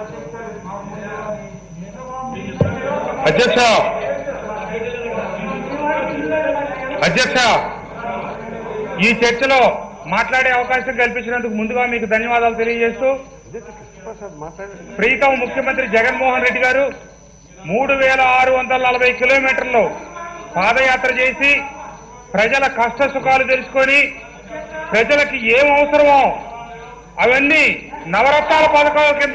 అధ్యక్ష అధ్యక్ష ఈ చర్చలో మాట్లాడే అవకాశం కల్పించినందుకు ముందుగా మీకు ధన్యవాదాలు తెలియజేస్తూ ప్రీతం ముఖ్యమంత్రి జగన్మోహన్ రెడ్డి గారు మూడు వేల ఆరు వందల నలభై కిలోమీటర్లు పాదయాత్ర చేసి ప్రజల కష్ట సుఖాలు తెలుసుకొని ప్రజలకి ఏం అవసరమో అవన్నీ నవరత్నాల పథకాల కింద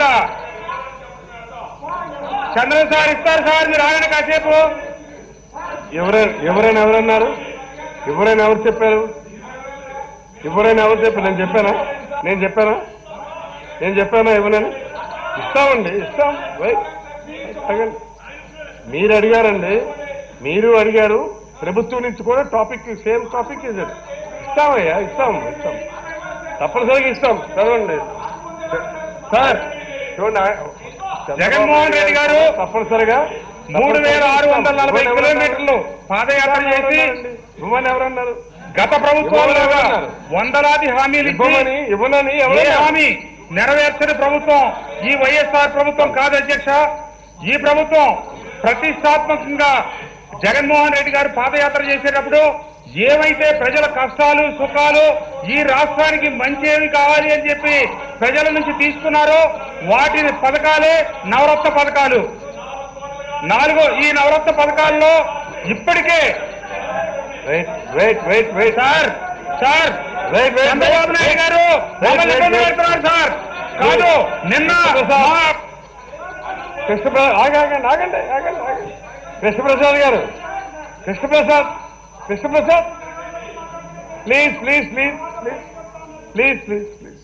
చంద్రన్ సార్ ఇస్తారు సార్ మీరు ఆగండి కాసేపు ఎవరైనా ఎవరైనా ఎవరన్నారు ఎవరైనా ఎవరు చెప్పారు ఎవరైనా ఎవరు చెప్పారు నేను చెప్పానా నేను చెప్పానా నేను చెప్పానా ఎవరైనా ఇస్తామండి ఇస్తాం వెయిట్ ఆగండి మీరు అడిగారండి మీరు అడిగారు ప్రభుత్వం నుంచి కూడా టాపిక్ సేమ్ టాపిక్ ఇది ఇస్తామయ్యా ఇస్తాం ఇస్తాం తప్పనిసరిగా ఇస్తాం చదవండి సార్ చూడండి ఆ- జగన్మోహన్ రెడ్డి గారు తప్పనిసరిగా మూడు వేల ఆరు వందల నలభై కిలోమీటర్లు పాదయాత్ర చేసి ఇవ్వమని ఎవరన్నారు గత ప్రభుత్వాలుగా వందలాది హామీలు ఇచ్చి ఇవ్వమని ఇవ్వనని ఏ ఎవరన్నారు హామీ నెరవేర్చని ప్రభుత్వం ఈ వైఎస్ఆర్ ప్రభుత్వం కాదు అధ్యక్ష ఈ ప్రభుత్వం ప్రతిష్టాత్మకంగా జగన్మోహన్ రెడ్డి గారు పాదయాత్ర చేసేటప్పుడు ఏవైతే ప్రజల కష్టాలు సుఖాలు ఈ రాష్ట్రానికి మంచి ఏమి కావాలి అని చెప్పి ప్రజల నుంచి తీసుకున్నారో వాటి పథకాలే నవరత్న పథకాలు నాలుగో ఈ నవరత్న పథకాల్లో ఇప్పటికే wait wait wait wait sir sir wait wait Chandrababu Naidu garu మమ్మల్ని ఇబ్బంది పెడుతున్నారు సార్ కాదు నిన్న మా- కృష్ణప్రసాద్ ఆగండి ఆగండి ఆగండి ఆగండి Krishnaprasad garu Krishnaprasad Krishnaprasad please please please please please please please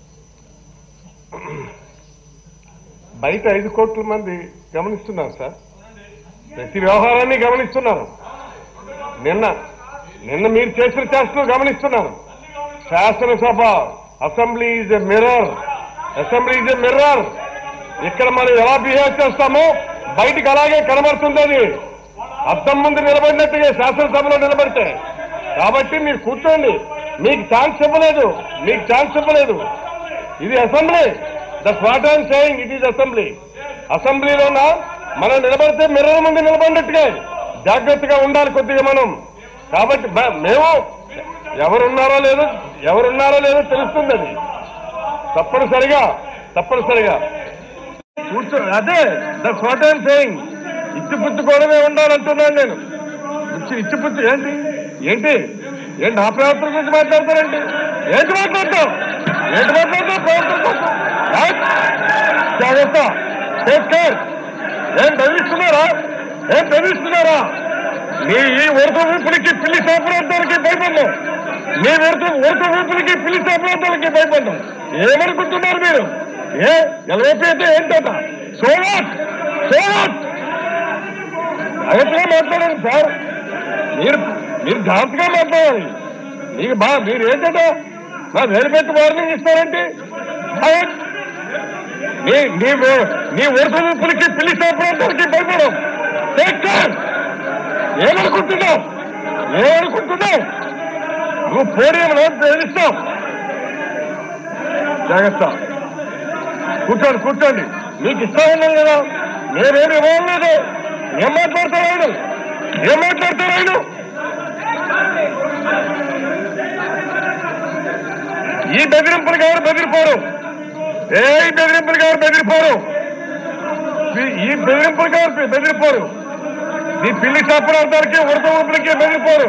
బయట ఐదు కోట్ల మంది గమనిస్తున్నారు సార్ ప్రతి వ్యవహారాన్ని గమనిస్తున్నారు నిన్న నిన్న మీరు చేసిన చేష్టలు గమనిస్తున్నారు శాసనసభ assembly is a mirror assembly is a mirror ఇక్కడ మనం ఎలా బిహేవ్ చేస్తామో బయటికి అలాగే కనబడుతుంది అది అద్దం ముందు నిలబడినట్టుగా శాసనసభలో నిలబడితే కాబట్టి మీరు కూర్చోండి మీకు ఛాన్స్ ఇవ్వలేదు మీకు ఛాన్స్ ఇవ్వలేదు ఇది assembly that's what I'm saying it is assembly అసెంబ్లీలోన మనం నిలబడితే మిర్రర్ ముందు నిలబడినట్టుగా జాగ్రత్తగా ఉండాలి కొద్దిగా మనం కాబట్టి బ- మేము ఎవరున్నారో లేదో ఎవరున్నారో లేదో తెలుస్తుంది అది తప్పనిసరిగా తప్పనిసరిగా కూర్చో అదే దట్స్ వాట్ ఐఎమ్ సేయింగ్ ఇచ్చిపుచ్చుకోవడమే ఉండాలంటున్నాను నేను ఇచ్చి ఇచ్చిపుచ్చు ఏంటి ఏంటి ఏంటి నా ప్రవర్తన గురించి మాట్లాడతారండి ఏంటి మాట్లాడతాం ఏంటి మాట్లాడతాం ప్రవర్తన కోసం రైట్? జాగ్రత్త టేక్ కేర్ ఏం బెదిరిస్తున్నారా ఏం బెదిరిస్తున్నారా నీ ఈ ఉడత ఊపిరికి పిల్లి సాపరార్థాలకి భయపడ్డాం నీ ఉడత ఉడత ఊపిరికి పిల్లి సాపరార్థాలకి భయపడ్డాం ఏమనుకుంటున్నారు మీరు ఏ ఎల్ఓపి అయితే ఏంటట సోవాట్ సోవాట్ జాగ్రత్తగా మాట్లాడండి సార్ మీరు మీరు జాగ్రత్తగా మాట్లాడాలి మీకు బా మీరు ఏంటంటే నా వేలు పెట్టి వార్నింగ్ ఇస్తారంటే రైట్? నీ నీ ఓ- నీ వరుస ఊపులకి పిల్లి సాపరార్థాలకి భయపడం టేక్ కేర్ ఏమనుకుంటున్నావు ఏమనుకుంటున్నావు నువ్వు పోడియంలో బెదిరిస్తావు జాగ్రత్త కూర్చోండి కూర్చోండి మీకు ఇష్టం ఉన్నాను కదా నేనేమి ఇవ్వలేదు ఏం మాట్లాడతారు ఆయన ఏం మాట్లాడతారు ఆయన ఈ బెదిరింపులు గారు బెదిరిపోరు ఏ ఈ బెదిరింపులు గారు బెదిరిపోరు ఈ- ఈ బెదిరింపులు గారు బెదిరిపోరు ఈ పిల్లి చాపడానికి ఉడత ఊపిరికి బెదిరిపోరు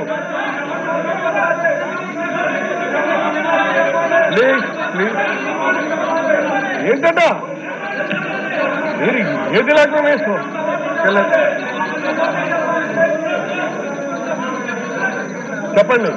ప్లీజ్ ప్లీజ్ ఏంటంట మీరు ఏది లేకుండా వేసుకో చెప్పండి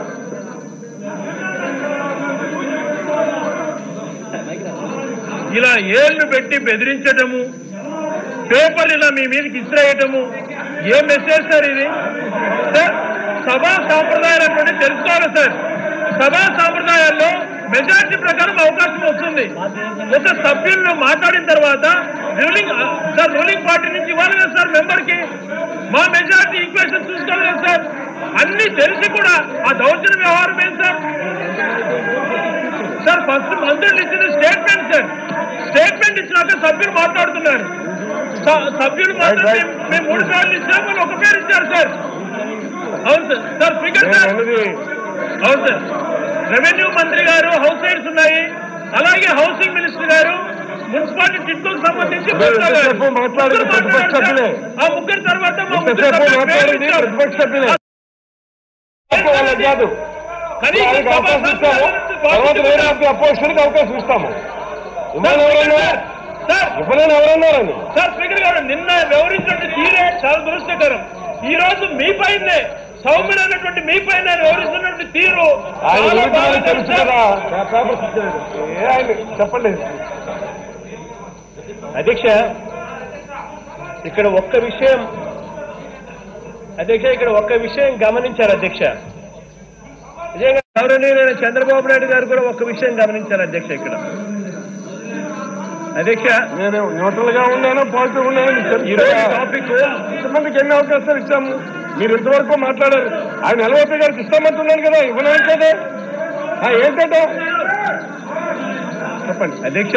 ఇలా ఏళ్లు పెట్టి బెదిరించటము పేపర్లు ఇలా మీ మీదకి ఇసిరేయటము ఏ మెసేజ్ సార్ ఇది సార్ సభా సాంప్రదాయాలు అంటే తెలుసుకోవాలి సార్ సభా సాంప్రదాయాల్లో మెజారిటీ ప్రకారం అవకాశం వస్తుంది ఒక సభ్యులను మాట్లాడిన తర్వాత రూలింగ్ సార్ రూలింగ్ పార్టీ నుంచి ఇవ్వాలి కదా సార్ మెంబర్ కి మా మెజారిటీ ఈక్వేషన్ చూసుకోవాలి కదా సార్ అన్ని తెలిసి కూడా ఆ దౌర్జన్య వ్యవహారం ఏంటి సార్ సార్ ఫస్ట్ మంత్రులు ఇచ్చిన స్టేట్మెంట్ సార్ స్టేట్మెంట్ ఇచ్చినాక సభ్యులు మాట్లాడుతున్నారు స- సభ్యులు మాత్రం Right, right. మేము- మేము మూడు సార్లు ఇచ్చినాం వాళ్ళు ఒక పేరు ఇచ్చారు సార్ అవును సార్ సార్ స్పీకర్ నేను సార్ అన్నది అవును సార్ రెవెన్యూ మంత్రి గారు హౌస్ సైడ్స్ ఉన్నాయి అలాగే హౌసింగ్ మినిస్టర్ గారు మున్సిపాలిటీ టిట్కోకు సంబంధించి మీరు మాట్లాడారు. ఎంతసేపు మాట్లాడింది ముగ్గురు ప్రతిపక్ష మాట్లాడారు సభ్యులే. సార్. ఆ ముగ్గురు తర్వాత మా ముగ్గురు ఎంతసేపు సభ్యులు పేరు మాట్లాడింది ఇచ్చారు. ప్రతిపక్ష సభ్యులే వాళ్ళకి కాదు కనీసం వాళ్ళకి అవకాశం ఇస్తాము సభా తర్వాత వేరే అపోజిషన్కి అవకాశం ఇస్తాము ఇవ్వని ఎవరన్నారు సార్ ఇవ్వలేని ఎవరన్నారండి సార్ స్పీకర్ గారు నిన్న వివరించినట్టు తీరే చాలా దురదృష్టకరం ఈ రోజు మీ పైనే సౌమ్యుడైనటువంటి మీ పైన వివరిస్తున్నటువంటి తీరు ఆయన చాలా గురించి బాగా మనకు తెలుసు తెలుసు కదా పేపర్స్ ఇచ్చారు. ఏ ఆయన చెప్పండి అధ్యక్ష ఇక్కడ ఒక్క విషయం అధ్యక్ష ఇక్కడ ఒక్క విషయం గమనించారు అధ్యక్ష నిజంగా గౌరవనీయులైన చంద్రబాబు నాయుడు గారు కూడా ఒక్క విషయం గమనించారు అధ్యక్ష ఇక్కడ అధ్యక్ష నేను న్యూట్రల్ గా ఉన్నాను పాజిటివ్ ఉన్నాను మీకు తెలుసు ఈ రోజు కదా. టాపిక్ ఇంతమందికి ఎన్ని అవకాశాలు ఇచ్చాము మీరు ఇంతవరకు మాట్లాడారు ఆయన ఎలవతి గారికి ఇస్తామంటున్నాను కదా ఇవ్వలేదు కదా ఆ, ఏంటంటే చెప్పండి అధ్యక్ష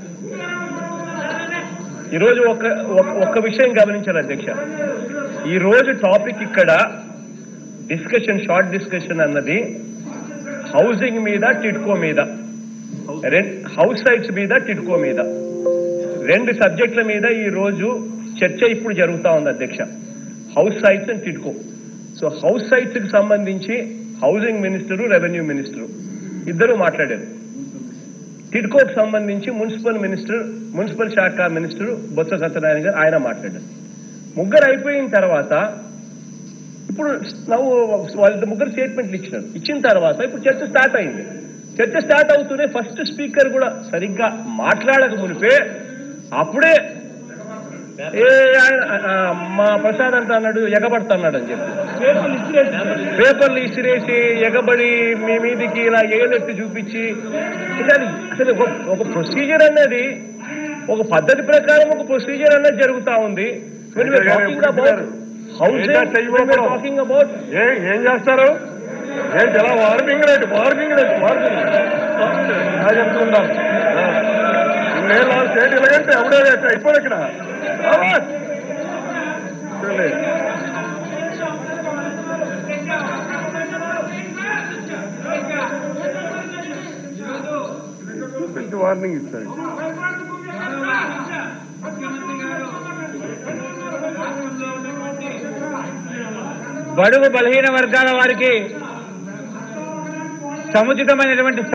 ఈరోజు ఒక ఒక- ఒక్క విషయం గమనించారు అధ్యక్ష ఈ రోజు టాపిక్ ఇక్కడ డిస్కషన్ షార్ట్ డిస్కషన్ అన్నది హౌసింగ్ మీద టిడ్కో మీద రెం- హౌస్ సైట్స్ మీద టిడ్కో మీద రెండు సబ్జెక్టుల మీద ఈ రోజు చర్చ ఇప్పుడు జరుగుతా ఉంది అధ్యక్ష house sites and TIDCO so house sites కి సంబంధించి హౌసింగ్ మినిస్టరు రెవెన్యూ మినిస్టరు ఇద్దరు మాట్లాడారు టిడ్కోకు సంబంధించి మున్సిపల్ మినిస్టర్ మున్సిపల్ శాఖ మినిస్టర్ బొత్స సత్యనారాయణ గారు ఆయన మాట్లాడారు ముగ్గురు అయిపోయిన తర్వాత ఇప్పుడు నవ్వు వాళ్ళ ముగ్గురు స్టేట్మెంట్లు ఇచ్చినారు ఇచ్చిన తర్వాత ఇప్పుడు చర్చ స్టార్ట్ అయింది చర్చ స్టార్ట్ అవుతూనే ఫస్ట్ స్పీకర్ కూడా సరిగ్గా మాట్లాడక మునిపే అప్పుడే ఏ ఆయన ఆ, మా ప్రసాద్ అంట అన్నాడు ఎగబడతాడు అని చెప్పి పేపర్లు ఇసిరేసి ఎగబడి మీ మీదికి ఇలా ఏలెత్తి చూపించి ఇంకా అది అసలు ఒక ఒక ప్రొసీజర్ అనేది ఒక పద్ధతి ప్రకారం ఒక ప్రొసీజర్ అనేది జరుగుతా ఉంది టాకింగ్ అబౌట్ ఏంటా చెయ్యకూడదు? టాకింగ్ అబౌట్ ఏ ఏం చేస్తారు ఏంటి ఎలా warning rate warning rate warning అది చెప్తుండాలి నేను స్టేట్ ఎలాగంటే ఎవడే అయిపోయి ఇక్కడ రావాలి. చూడండి. పెద్ద వార్నింగ్ ఇస్తాడు బడుగు బలహీన వర్గాల వారికి సముచితమైనటువంటి